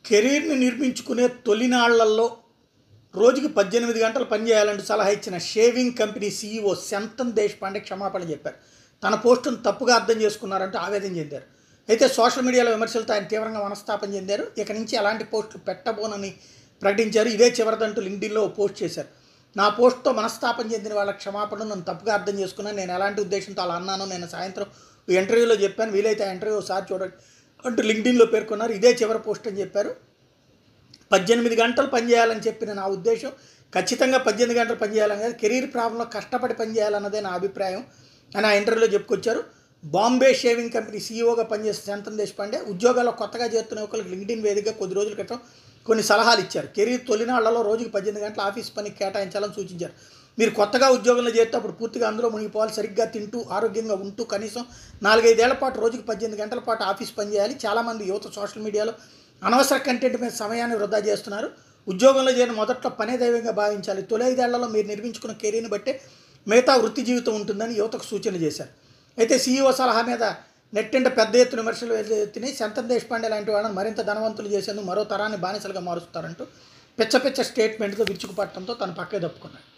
కెరీర్ని నిర్మించుకునే తొలినాళ్లలో రోజుకి పద్దెనిమిది గంటలు పనిచేయాలంటూ సలహా ఇచ్చిన shaving company CEO Shantanu Deshpande క్షమాపణ చెప్పారు తన పోస్టును తప్పుగా అర్థం చేసుకున్నారంటూ ఆవేదన చెందారు అయితే సోషల్ మీడియాలో విమర్శలతో ఆయన తీవ్రంగా మనస్తాపం చెందారు ఇక నుంచి అలాంటి పోస్టులు పెట్టబోనని ప్రకటించారు ఇదే చివరిదంటూ లింక్డిన్లో ఓ పోస్ట్ చేశారు నా పోస్ట్తో మనస్తాపం చెందిన వాళ్ళ క్షమాపణ నన్ను తప్పుగా అర్థం చేసుకున్నాను నేను ఎలాంటి ఉద్దేశంతో అలా అన్నాను నేను సాయంత్రం ఈ ఇంటర్వ్యూలో చెప్పాను వీలైతే ఆ ఇంటర్వ్యూ ఒకసారి చూడండి అంటూ లింక్డిన్లో పేర్కొన్నారు ఇదే చివరి పోస్ట్ అని చెప్పారు పద్దెనిమిది గంటలు పనిచేయాలని చెప్పిన నా ఉద్దేశం ఖచ్చితంగా పద్దెనిమిది గంటలు పనిచేయాలని కాదు కెరీర్ ప్రాబ్లంలో కష్టపడి పనిచేయాలన్నదే నా అభిప్రాయం అని ఆ ఇంటర్వ్యూలో చెప్పుకొచ్చారు బాంబే షేవింగ్ కంపెనీ సీఈఓగా పనిచేసే శంతన్ దేశపాండే ఉద్యోగాల్లో కొత్తగా చేస్తున్న యువకులకు లింక్డిన్ వేదికగా కొద్ది రోజుల క్రితం కొన్ని సలహాలు ఇచ్చారు కెరీర్ తొలినాళ్లలో రోజుకి పద్దెనిమిది గంటల ఆఫీస్ పనికి కేటాయించాలని సూచించారు మీరు కొత్తగా ఉద్యోగంలో చేస్తే అప్పుడు పూర్తిగా అందులో మునిగిపోవాలి సరిగ్గా తింటూ ఆరోగ్యంగా ఉంటూ కనీసం నాలుగైదేళ్ల పాటు రోజుకి పద్దెనిమిది గంటల పాటు ఆఫీస్ పని చేయాలి చాలామంది యువత సోషల్ మీడియాలో అనవసర కంటెంట్ మీద సమయాన్ని వృధా చేస్తున్నారు ఉద్యోగంలో చేరిన మొదట్లో పనే దైవంగా భావించాలి తొలి ఐదేళ్లలో మీరు నిర్మించుకున్న కెరీర్ని బట్టే మిగతా వృత్తి జీవితం ఉంటుందని యువతకు సూచన చేశారు అయితే సీఈఓ సలహా మీద నెట్టింట పెద్ద ఎత్తున విమర్శలు ఎత్తినాయి శంతన్ దేశపాండే లాంటి వాళ్ళని మరింత ధనవంతులు చేసేందుకు మరో తరాన్ని బానిసలుగా మారుస్తారంటూ పిచ్చ పిచ్చ స్టేట్మెంట్తో విరుచుకుపట్టడంతో తన పక్కే తప్పుకున్నాడు